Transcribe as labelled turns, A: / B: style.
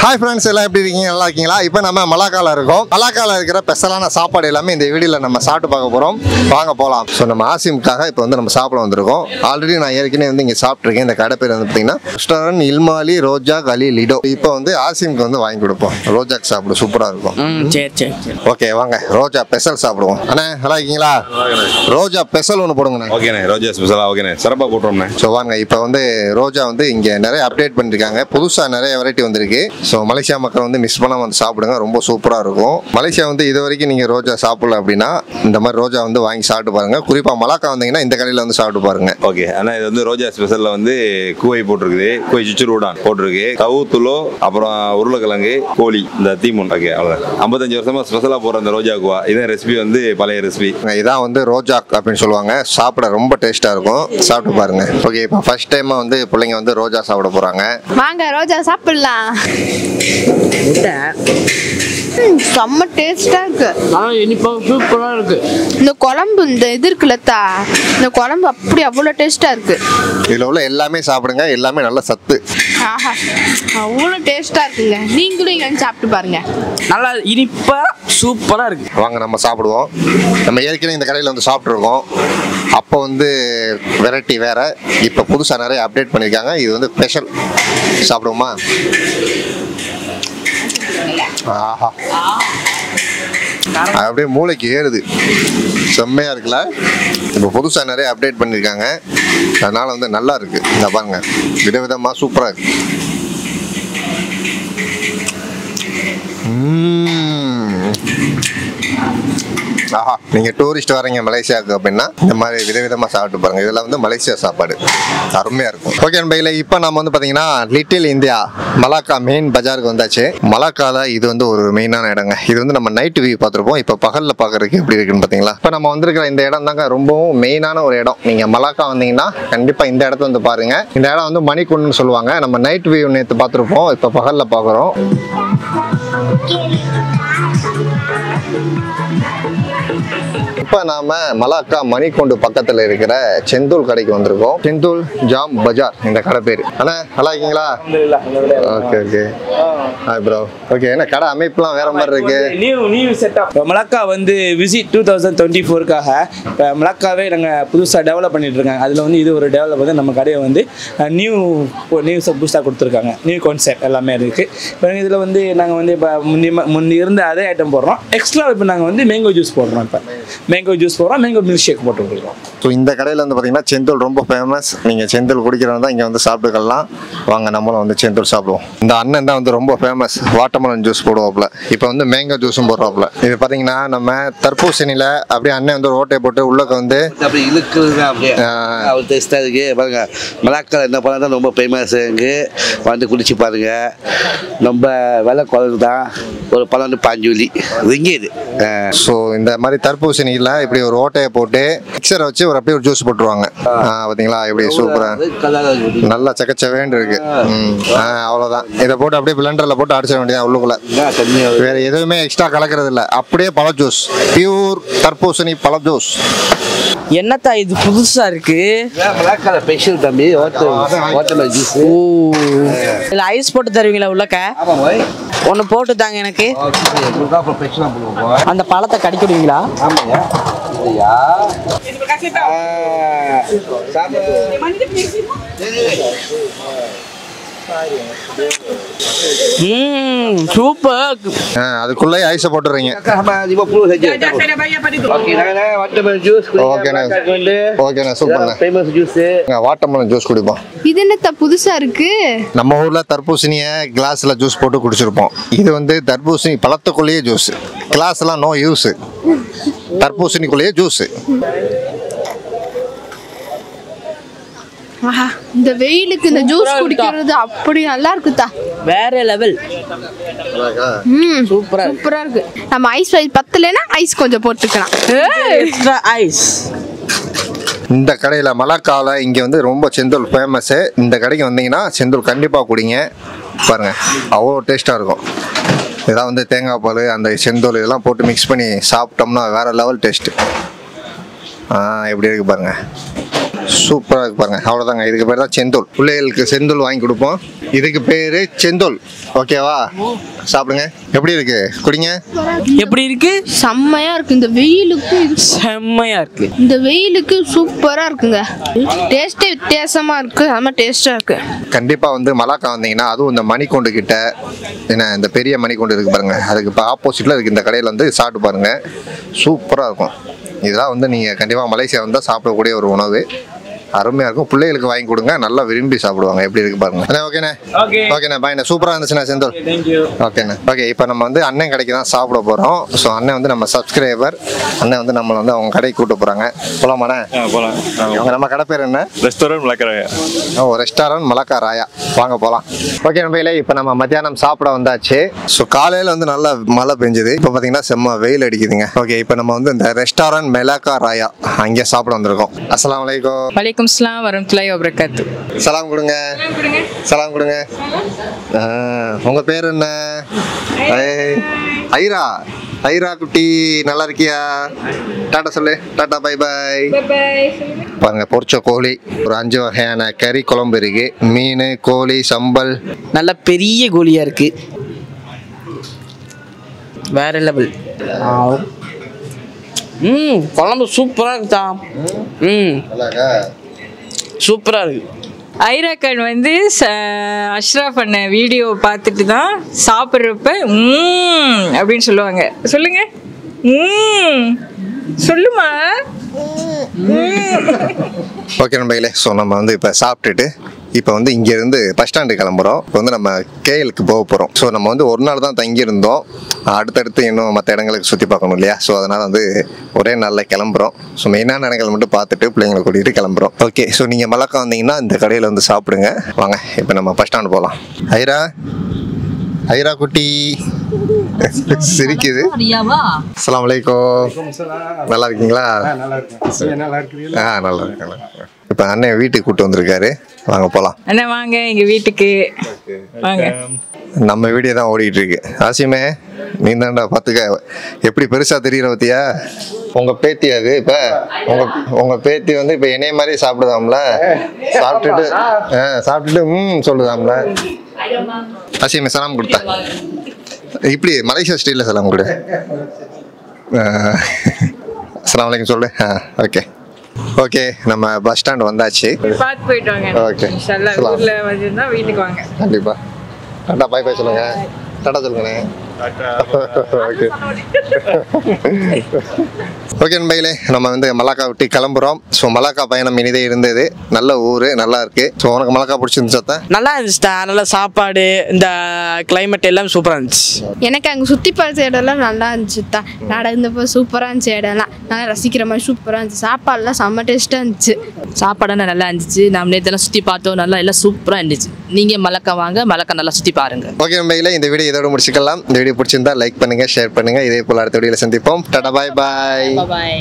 A: Hi friends எல்லாம் எப்படி இருக்கீங்க நல்லா இருக்கீங்களா இப்போ நம்ம மலாக்கால இருக்கோம் மலாக்கால இருக்கிற ஸ்பெஷலான சாப்பாடு எல்லாமே இந்த வீடியோவில் நம்ம சாப்பிட்டு பார்க்க போகிறோம் வாங்க போகலாம் ஸோ நம்ம ஆசிமுக்காக இப்போ வந்து நம்ம சாப்பிட வந்திருக்கோம் ஆல்ரெடி நான் ஏற்கனவே வந்து இங்கே சாப்பிட்ருக்கேன் இந்த கடை பேர் வந்து பார்த்தீங்கன்னா ரெஸ்டாரண்ட் இல்மாலி ரோஜா கலி லிடோ இப்போ வந்து ஆசிமுக்கு வந்து வாங்கி கொடுப்போம் ரோஜாக்கு சாப்பிடு சூப்பராக இருக்கும்
B: ம் சரி சரி சரி
A: ஓகே வாங்க ரோஜா பெசல் சாப்பிடுவோம் அண்ணே நல்லா இருக்கீங்களா ரோஜா பெசல் ஒன்று போடுங்கண்ணே
C: ஓகேண்ணே ரோஜா ஸ்பெஷலா ஓகேண்ணே சிறப்பாக கூட்டுறோம்ண்ணே
A: ஸோ வாங்க இப்போ வந்து ரோஜா வந்து இங்கே நிறைய அப்டேட் பண்ணியிருக்காங்க புதுசாக நிறைய வெரைட்டி வந்திருக்கு ஸோ மலேசியா மக்கள் வந்து மிஸ் பண்ணாமல் வந்து சாப்பிடுங்க ரொம்ப சூப்பராக இருக்கும் மலேசியா வந்து இது வரைக்கும் நீங்கள் ரோஜா சாப்பிடல அப்படின்னா இந்த மாதிரி ரோஜா வந்து வாங்கி சாப்பிட்டு பாருங்க குறிப்பாக மலாக்கா வந்தீங்கன்னா இந்த கடையில் வந்து சாப்பிட்டு பாருங்க
C: ஓகே அண்ணா இது வந்து ரோஜா ஸ்பெஷலில் வந்து கூவை போட்டிருக்குது கூவை சுச்சுருடான் போட்டிருக்கு தவு துளோ அப்புறம் உருளைக்கிழங்கு கோழி இந்த தீமுன் ஓகே அவ்வளோ ஐம்பத்தஞ்சு வருஷமா ஸ்பெஷலாக போடுற அந்த ரோஜா குவா இதே ரெசிபி வந்து பழைய ரெசிபி
A: இதான் வந்து ரோஜா அப்படின்னு சொல்லுவாங்க சாப்பிட ரொம்ப டேஸ்ட்டாக இருக்கும் சாப்பிட்டு பாருங்க ஓகே இப்போ ஃபர்ஸ்ட் டைமாக வந்து பிள்ளைங்க வந்து ரோஜா சாப்பிட போகிறாங்க
D: வாங்க ரோஜா சாப்பிடலாம்
B: முட்டை
D: ம், செம்ம டேஸ்டா இருக்கு
B: நல்லா இனிப்பாக சூப்பராக இருக்கு
D: இந்த குழம்பு இந்த இது இருக்குல்லத்தா இந்த குழம்பு அப்படி அவ்வளோ டேஸ்டா இருக்கு
A: இதில் உள்ள எல்லாமே சாப்பிடுங்க எல்லாமே நல்ல சத்து
D: ஆஹா அவ்வளோ டேஸ்டா இருக்குங்க நீங்களும் இங்க வந்து சாப்பிட்டு பாருங்க
B: நல்லா இனிப்பாக சூப்பராக இருக்கு
A: வாங்க நம்ம சாப்பிடுவோம் நம்ம ஏற்கனவே இந்த கடையில் வந்து சாப்பிட்ருக்கோம் அப்போ வந்து வெரைட்டி வேற இப்போ புதுசாக நிறைய அப்டேட் பண்ணியிருக்காங்க இது வந்து ஸ்பெஷல் சாப்பிடுவோமா ஆஹா அது அப்படியே மூளைக்கு ஏறுது செம்மையாக இருக்குல்ல இப்போ புதுசாக நிறைய அப்டேட் பண்ணியிருக்காங்க அதனால் வந்து நல்லா இருக்கு இந்த பாருங்க விதவிதமாக சூப்பராக இருக்கு ம்ம். ஆஹா நீங்க டூரிஸ்ட் வரீங்க மலேசியாவுக்கு அப்படின்னா இந்த மாதிரி விதவிதமா சாப்பிட்டு பாருங்க இதெல்லாம் வந்து மலேசியா சாப்பாடு அருமையா இருக்கும் ஓகே பையில இப்போ நம்ம வந்து பாத்தீங்கன்னா லிட்டில் இந்தியா மலாக்கா மெயின் பஜாருக்கு வந்தாச்சு மலாக்கால இது வந்து ஒரு மெயினான இடங்க இது வந்து நம்ம நைட் வியூ பார்த்துருப்போம் இப்போ பகல்ல பார்க்கறதுக்கு எப்படி இருக்குன்னு பாத்தீங்களா இப்போ நம்ம வந்திருக்கிற இந்த இடம் தாங்க ரொம்பவும் மெயினான ஒரு இடம் நீங்க மலாக்கா வந்தீங்கன்னா கண்டிப்பா இந்த இடத்த வந்து பாருங்க இந்த இடம் வந்து மணிக்குண்டுன்னு சொல்லுவாங்க நம்ம நைட் வியூ நேற்று பார்த்துருப்போம் இப்போ பகல்ல பார்க்குறோம் இப்போ நாம மலாக்கா மணிக்கூண்டு பக்கத்துல இருக்கிற செந்தூல் கடைக்கு வந்திருக்கோம் செந்தூல் ஜாம் பஜார் இந்த கடை பேர் அண்ணா நல்லா இருக்கீங்களா okay okay hi bro okay என்ன கடை அமைப்புலாம் வேற மாதிரி இருக்கு
E: நியூ நியூ செட்டப் மலக்கா வந்து விசிட் டூ தௌசண்ட் டுவெண்ட்டி ஃபோருக்காக இப்போ மலக்காவே நாங்கள் புதுசாக டெவலப் பண்ணிட்டு இருக்காங்க அதில் வந்து இது ஒரு டெவலப் வந்து நம்ம கடையை வந்து நியூ நியூ புதுசாக கொடுத்துருக்காங்க நியூ கான்செப்ட் எல்லாமே இருக்குது இப்போ இதில் வந்து நாங்கள் வந்து இப்போ முன்னி முன்னி இருந்த அதே ஐட்டம் போடுறோம் எக்ஸ்ட்ரா இப்போ நாங்கள் வந்து மேங்கோ ஜூஸ் போடுறோம் இப்போ மேங்கோ ஜூஸ் போடுறோம் மேங்கோ மில்க் ஷேக் போட்டு கொடுக்குறோம்
A: ஸோ இந்த கடையில் வந்து பார்த்தீங்கன்னா செந்தூல் ரொம்ப ஃபேமஸ் நீங்கள் செந்தூல் குடிக்கிறவங்க தான் இங்கே வந்து சாப்பிட்டுக்கலாம் வாங்க நம்மளும் வந்து செந்தூல் சாப்பிடுவோம் இந்த அண்ணன் தான் வந்து ரொம்ப ஃபேமஸ் வாட்டர்மெலன் ஜூஸ் போடுவாப்புல இப்போ வந்து மேங்கோ ஜூஸும் போடுறாப்புல இது பார்த்தீங்கன்னா நம்ம தர்பூசணியில் அப்படியே அண்ணன் வந்து ரோட்டை போட்டு உள்ளக்க வந்து
F: அப்படி இழுக்குதுங்க அப்படியே
A: ஆ.
F: அவர் டேஸ்ட்டாக இருக்கு பாருங்க மலாக்கால் என்ன பண்ணா தான் ரொம்ப ஃபேமஸ் இருக்கு வந்து குடிச்சு பாருங்க ரொம்ப விலை குறைவு தான் ஒரு பன்னெண்டு பாஞ்சு வலி ரிங்கிது
A: ஸோ இந்த மாதிரி தர்பூசணியில் இப்படி ஒரு ஓட்டையை போட்டு மிக்சரை வச்சு ஒரு அப்படியே ஒரு ஜூஸ் போட்டுருவாங்க ஆ, பார்த்தீங்களா இப்படி சூப்பராக நல்லா சக்கச்சவேண்டு இருக்கு ம் ஆ, அவ்வளோதான் இதை போட்டு அப்படியே பிளண்டரில் போட்டு அடிச்சிட வேண்டியதான் உள்ளுக்குள்ள வேற எதுவுமே எக்ஸ்ட்ரா கலக்கிறது இல்லை அப்படியே பழ ஜூஸ் பியூர் தர்பூசணி பழ ஜூஸ்
B: என்னத்தா இது புதுசாக இருக்கு
F: மலாக்கால ஸ்பெஷல் தம்பி ஓட்ட ஓட்டமல் ஜூஸ்
B: ஓ இதில் ஐஸ் போட்டு தருவீங்களா உள்ளக்க
F: ஆமாம் போய்
B: ஒன்று போட்டு தாங்க எனக்கு
F: அப்புறம் ஸ்பெஷலாக பண்ணுவோம்
B: அந்த பழத்தை கடிக்கிடுவீங்களா
F: ஆமாய்யா ஐயா
B: ம் சூப்பர்
A: ஆ, அதுக்குள்ளே ஐஸை போட்டுறீங்க ஓகேண்ணே ஓகேண்ணே சூப்பர்ண்ணே
F: ஃபேமஸ் ஜூஸ்
A: வாட்டர்மெலன் ஜூஸ் குடிப்போம்
D: இது என்னத்த புதுசா இருக்கு
A: நம்ம ஊரில் தர்பூசணியை கிளாஸில் ஜூஸ் போட்டு குடிச்சிருப்போம் இது வந்து தர்பூசணி பழத்துக்குள்ளேயே ஜூஸ் கிளாஸ்லாம் நோ யூஸு தர்பூசணிக்குள்ளேயே ஜூஸு
D: ஆஹா இந்த வெயிலுக்கு இந்த ஜூஸ் குடிக்கிறது அப்படி நல்லா இருக்குதா
B: வேற லெவல்
D: ம்
B: சூப்பரா இருக்கு.
D: சூப்பரா இருக்கு நம்ம ஐஸ் ஐஸ் பத்தலைன்னா ஐஸ் கொஞ்சம் போட்டுக்கலாம்
B: எக்ஸ்ட்ரா ஐஸ்
A: இந்த கடையில் மலாக்காவில் இங்கே வந்து ரொம்ப செந்தூல் ஃபேமஸ்ஸு இந்த கடைக்கு வந்தீங்கன்னா செந்தூல் கண்டிப்பாக குடிங்க பாருங்க அவ்வளோ டேஸ்ட்டாக இருக்கும் இதெல்லாம் வந்து தேங்காய் பால் அந்த செந்தூள் இதெல்லாம் போட்டு மிக்ஸ் பண்ணி சாப்பிட்டோம்னா வேறு லெவல் டேஸ்ட்டு ஆ எப்படி இருக்கு பாருங்க சூப்பராக இருக்கு பாருங்க அவ்வளோதாங்க இதுக்கு பேர் தான் செந்தூள் பிள்ளைகளுக்கு செந்தூள் வாங்கி கொடுப்போம் இதுக்கு பேர் செந்தூள் ஓகேவா சாப்பிடுங்க எப்படி இருக்கு குடிங்க
B: எப்படி இருக்கு
D: செம்மையா இருக்கு இந்த வெயிலுக்கு இது
B: செம்மையா இருக்கு
D: இந்த வெயிலுக்கு சூப்பரா இருக்குங்க டேஸ்டே வித்தியாசமா இருக்கு செம்ம டேஸ்டா இருக்கு
A: கண்டிப்பாக வந்து மலாக்கா வந்தீங்கன்னா அதுவும் இந்த மணிக்கூண்டு கிட்ட என்ன இந்த பெரிய மணிக்கூண்டு இருக்கு பாருங்க அதுக்கு இப்போ ஆப்போசிட்டில் இருக்கு இந்த கடையில் வந்து சாப்பிட்டு பாருங்க சூப்பராக இருக்கும் இதெல்லாம் வந்து நீங்கள் கண்டிப்பாக மலேசியா வந்தால் சாப்பிடக்கூடிய ஒரு உணவு அருமையாக இருக்கும் பிள்ளைகளுக்கு வாங்கி கொடுங்க நல்லா விரும்பி சாப்பிடுவாங்க எப்படி இருக்கு பாருங்க அண்ணா ஓகேண்ணே
E: Okay.
A: ஓகேண்ணே பாய்ண்ணே சூப்பராக இருந்துச்சுண்ணே செந்தூர்
E: தேங்க்யூ
A: ஓகேண்ணே ஓகே இப்போ நம்ம வந்து அண்ணன் கடைக்கு தான் சாப்பிட போகிறோம் ஸோ அண்ணன் வந்து நம்ம சப்ஸ்கிரைபர் அண்ணன் வந்து நம்மளை வந்து அவங்க கடைக்கு கூட்டு போகிறாங்க போகலாமாண்ணே
C: போகலாம்
A: அவங்க நம்ம கடை பேர் என்ன
C: ரெஸ்டாரண்ட் மலக்கரை
A: ஓ ரெஸ்டாரண்ட் மலக்கா ராயா வாங்க போகலாம் ஓகே நம்பையில இப்போ நம்ம மத்தியானம் சாப்பிட வந்தாச்சு ஸோ காலையில் வந்து நல்லா மழை பெஞ்சுது இப்போ பார்த்தீங்கன்னா செம்ம வெயில் அடிக்குதுங்க ஓகே இப்போ நம்ம வந்து இந்த ரெஸ்டாரண்ட் மெலாக்கா ராயா அங்கே சாப்பிட வந்திருக்கோம் அஸ்ஸலாமு அலைக்கும்
G: வலைக்கம் ஸ்லாம் வரமத்துலாய் வபரகாத்து
A: சலாம் கொடுங்க சலாம் கொடுங்க ஆ, உங்க பேர் என்ன ஐ- ஐரா ஐரா குட்டி நல்லா இருக்கியா டாட்டா சொல்லு டாட்டா பை பை பாருங்க பொரிச்ச கோழி ஒரு அஞ்சு வகையான கறி குழம்பு இருக்கு மீன் கோழி சம்பல்
B: நல்ல பெரிய கோழியா இருக்கு வேற லெவல் ம் குழம்பு சூப்பரா இருக்குதா ம் சூப்பரா இருக்கு
G: ஐராக்கன் வந்து ச- அஷ்ரஃப் பண்ண வீடியோ பார்த்துட்டு தான் சாப்பிட்றப்ப ம் அப்படின்னு சொல்லுவாங்க சொல்லுங்க ம் சொல்லுமா
A: ஓகே நண்பர்களே ஸோ நம்ம வந்து இப்போ சாப்பிட்டுட்டு இப்போ வந்து இங்கேருந்து பஸ் ஸ்டாண்டு கிளம்புறோம் இப்போ வந்து நம்ம கேஎலுக்கு போக போகிறோம் ஸோ நம்ம வந்து ஒரு நாள் தான் தங்கியிருந்தோம் அடுத்தடுத்து இன்னும் மற்ற இடங்களுக்கு சுற்றி பார்க்கணும் இல்லையா ஸோ அதனால் வந்து ஒரே நாளில் கிளம்புறோம் ஸோ மெயினான இடங்கள் மட்டும் பார்த்துட்டு பிள்ளைங்களை கூட்டிகிட்டு கிளம்புறோம் ஓகே ஸோ நீங்கள் மலக்கா வந்தீங்கன்னா இந்த கடையில் வந்து சாப்பிடுங்க வாங்க இப்போ நம்ம பஸ் ஸ்டாண்டு போகலாம் ஐரா ஐரா குட்டி சிரிக்குது அஸ்ஸலாமு அலைக்கும் நல்லா இருக்கீங்களா ஆ நல்லா இருக்கேன் இப்போ அண்ணன் வீட்டுக்கு கூட்டு வந்திருக்காரு வாங்க போகலாம்
G: அண்ணா வாங்க எங்க வீட்டுக்கு வாங்க
A: நம்ம வீடியோ தான் ஓடிட்டு இருக்கு ஆசிமே நீ தான்டா பார்த்துக்க எப்படி பெருசா தெரியற பத்தியா உங்க பேத்தி அது இப்ப உங்க உங்க பேத்தி வந்து இப்ப என்னைய மாதிரி சாப்பிடுதாம்ல சாப்பிட்டுட்டு ஆ, சாப்பிட்டுட்டு ம் சொல்லுதாம்ல ஆசிமே சலாம் கொடுத்தா இப்படி மலேசியா ஸ்டைலில் சலாம் கொடு அஸ்ஸலாமு அலைக்கும் சொல்லு ஆ ஓகே ஓகே நம்ம பஸ் ஸ்டாண்ட் வந்தாச்சு
G: பார்த்து போயிட்டு வாங்க
A: Okay.
G: இன்ஷால்லா
A: சலாம்.
G: ஊர்ல வந்திருந்தா வீட்டுக்கு வாங்க
A: கண்டிப்பா டாட்டா பாய் பாய் சொல்லுங்க டாட்டா சொல்லுங்கண்ணே ஓகே ஓகே நண்பர்களே நம்ம வந்து மலாக்கா விட்டு கிளம்புறோம் ஸோ மலாக்கா பயணம் இனிதே இருந்தது நல்ல ஊர் நல்லா இருக்கு ஸோ உனக்கு மலாக்கா பிடிச்சிருந்துச்சா
B: நல்லா இருந்துச்சுடா நல்ல சாப்பாடு இந்த கிளைமேட் எல்லாம் சூப்பரா இருந்துச்சு
D: எனக்கு அங்கே சுற்றி பார்த்த இடம்லாம் நல்லா இருந்துச்சு தான் நடந்தப்போ சூப்பராக இருந்துச்சு இடம்லாம் நல்லா ரசிக்கிற மாதிரி சூப்பராக இருந்துச்சு சாப்பாடுலாம் செம்ம டேஸ்ட்டாக இருந்துச்சு
H: சாப்பாடெல்லாம் நல்லா இருந்துச்சு நம்ம நேற்றெல்லாம் சுற்றி பார்த்தோம் நல்லா எல்லாம் சூப்பராக இருந்துச்சு நீங்கள் மலக்கா வாங்க மலக்கா நல்லா சுற்றி பாருங்க
A: ஓகே நண்பர்களே இந்த வீடியோ இதோட முடிச்சுக்கலாம் இந்த வீடியோ பிடிச்சிருந்தா லைக் பண்ணுங்க ஷேர் பண்ணுங்க இதே போல அடுத்த வீடியோல சந்திப்போம் டாடா பாய் பாய்
H: பாய்